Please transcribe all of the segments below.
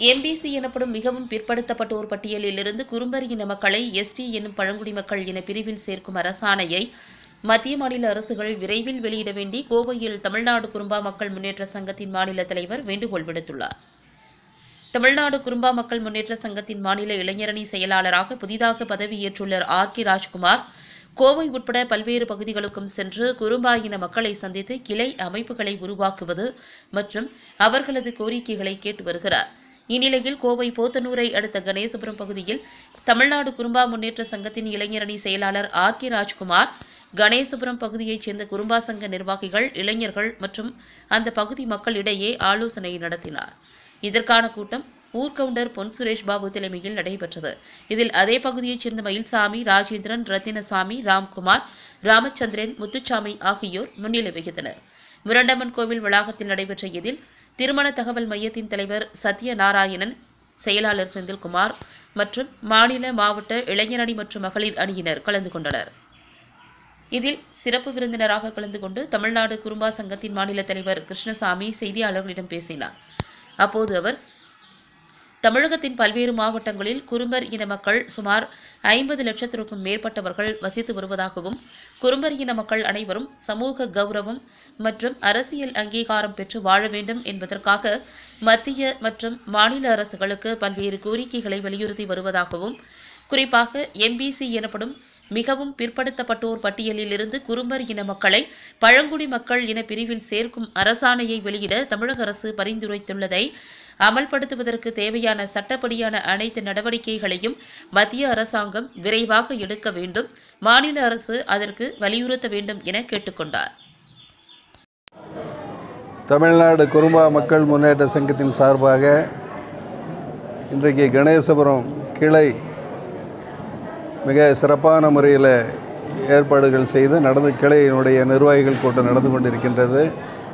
MBC எனப்படும் மிகவும் பிற்படுத்தப்பட்டோர் பட்டியலிலிருந்து குறும்பர் இன மக்களை எஸ்டி என்னும் பழங்குடி மக்கள் என பிரிவில் சேர்க்கும் அரசாணையை மத்திய மாநில அரசுகள் விரைவில் வெளியிட வேண்டி கோவையில் தமிழ்நாடு குறும்பா மக்கள் முன்னேற்ற சங்கத்தின் மாநில தலைவர் வேண்டுகோள் விடுத்துள்ளார் தமிழ்நாடு குறும்பா மக்கள் முன்னேற்ற சங்கத்தின் மாநில இளைஞரணி செயலாளராக புதிதாக பதவியேற்றுள்ள ஆர் கே ராஜ்குமார் கோவை உட்பட பல்வேறு பகுதிகளுக்கும் சென்று குறும்பா இன மக்களை சந்தித்து கிளை அமைப்புகளை உருவாக்குவது மற்றும் அவர்களது கோரிக்கைகளை கேட்டு வருகிறார் இந்நிலையில் கோவை போத்தனூரை அடுத்த கணேசபுரம் பகுதியில் தமிழ்நாடு குறும்பா முன்னேற்ற சங்கத்தின் இளைஞரணி செயலாளர் ஆர் கே ராஜ்குமார் கணேசபுரம் பகுதியைச் சேர்ந்த குறும்பா சங்க நிர்வாகிகள் இளைஞர்கள் மற்றும் அந்த பகுதி மக்களிடையே ஆலோசனை நடத்தினார் இதற்கான கூட்டம் ஊர்கவுண்டர் பொன் சுரேஷ் பாபு தலைமையில் நடைபெற்றது இதில் அதே பகுதியைச் சேர்ந்த மயில்சாமி ராஜேந்திரன் ரத்தினசாமி ராம்குமார் ராமச்சந்திரன் முத்துச்சாமி ஆகியோர் முன்னிலை வகித்தனர் முரண்டம்மன் கோவில் வளாகத்தில் நடைபெற்ற இதில் திருமண தகவல் மையத்தின் தலைவர் சத்யநாராயணன் செயலாளர் செந்தில்குமார் மற்றும் மாநில மாவட்ட இளைஞரணி மற்றும் மகளிர் அணியினர் கலந்து கொண்டனர் இதில் சிறப்பு விருந்தினராக கலந்து கொண்டு தமிழ்நாடு குறும்பா சங்கத்தின் மாநில தலைவர் கிருஷ்ணசாமி செய்தியாளர்களிடம் பேசினார் அப்போது அவர் தமிழகத்தின் பல்வேறு மாவட்டங்களில் குறும்பர் இன மக்கள் சுமார் ஐம்பது லட்சத்திற்கும் மேற்பட்டவர்கள் வசித்து வருவதாகவும் குறும்பர் இன மக்கள் அனைவரும் சமூக கௌரவம் மற்றும் அரசியல் அங்கீகாரம் பெற்று வாழ வேண்டும் என்பதற்காக மத்திய மற்றும் மாநில அரசுகளுக்கு பல்வேறு கோரிக்கைகளை வலியுறுத்தி வருவதாகவும் குறிப்பாக எம்பிசி எனப்படும் மிகவும் பிற்படுத்தப்பட்டோர் பட்டியலில் இருந்து குறும்பர் இன மக்களை பழங்குடி மக்கள் இன பிரிவில் சேர்க்கும் அரசாணையை வெளியிட தமிழக அரசு பரிந்துரைத்துள்ளதை அமல்படுத்துவதற்கு தேவையான சட்டப்படியான அனைத்து நடவடிக்கைகளையும் மத்திய அரசாங்கம் விரைவாக எடுக்க வேண்டும் மாநில அரசு அதற்கு வலியுறுத்த வேண்டும் என கேட்டுக்கொண்டார் தமிழ்நாடு குறும்பா மக்கள் முன்னேற்ற சங்கத்தின் சார்பாக இன்றைக்கு கணேசபுரம் கிளை மிக சிறப்பான முறையில் ஏற்பாடுகள் செய்து நடந்து கிளையினுடைய நிர்வாகிகள் கூட்டம் நடந்து கொண்டிருக்கின்றது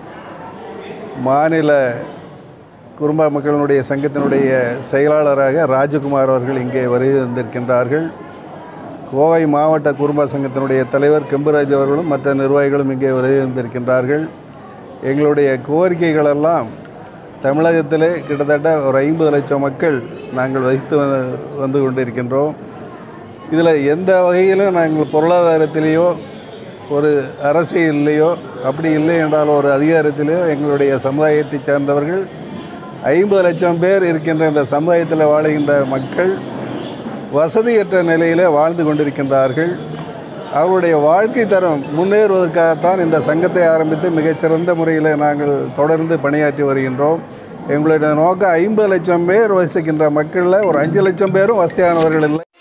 மாநில குறும்பா மக்களினுடைய சங்கத்தினுடைய செயலாளராக ராஜகுமார் அவர்கள் இங்கே வருகை வந்திருக்கின்றார்கள் கோவை மாவட்ட குறும்பா சங்கத்தினுடைய தலைவர் கெம்புராஜ் அவர்களும் மற்ற நிர்வாகிகளும் இங்கே வருகை வந்திருக்கின்றார்கள் எங்களுடைய கோரிக்கைகளெல்லாம் தமிழகத்திலே கிட்டத்தட்ட ஒரு ஐம்பது லட்சம் மக்கள் நாங்கள் வசித்து வந்து- வந்து கொண்டிருக்கின்றோம் இதில் எந்த வகையிலும் நாங்கள் பொருளாதாரத்திலேயோ ஒரு அரசியல்லையோ அப்படி இல்லை என்றால் ஒரு அதிகாரத்திலேயோ எங்களுடைய சமுதாயத்தை சார்ந்தவர்கள் ஐம்பது லட்சம் பேர் இருக்கின்ற இந்த சமுதாயத்தில் வாழுகின்ற மக்கள் வசதியற்ற நிலையிலே வாழ்ந்து கொண்டிருக்கின்றார்கள் அவருடைய வாழ்க்கை தரம் முன்னேறுவதற்காகத்தான் இந்த சங்கத்தை ஆரம்பித்து மிகச்சிறந்த முறையில் நாங்கள் தொடர்ந்து பணியாற்றி வருகின்றோம் எங்களுடைய நோக்கம் ஐம்பது லட்சம் பேர் வசிக்கின்ற மக்களில் ஒரு அஞ்சு லட்சம் பேரும் வசதியானவர்கள் இல்லை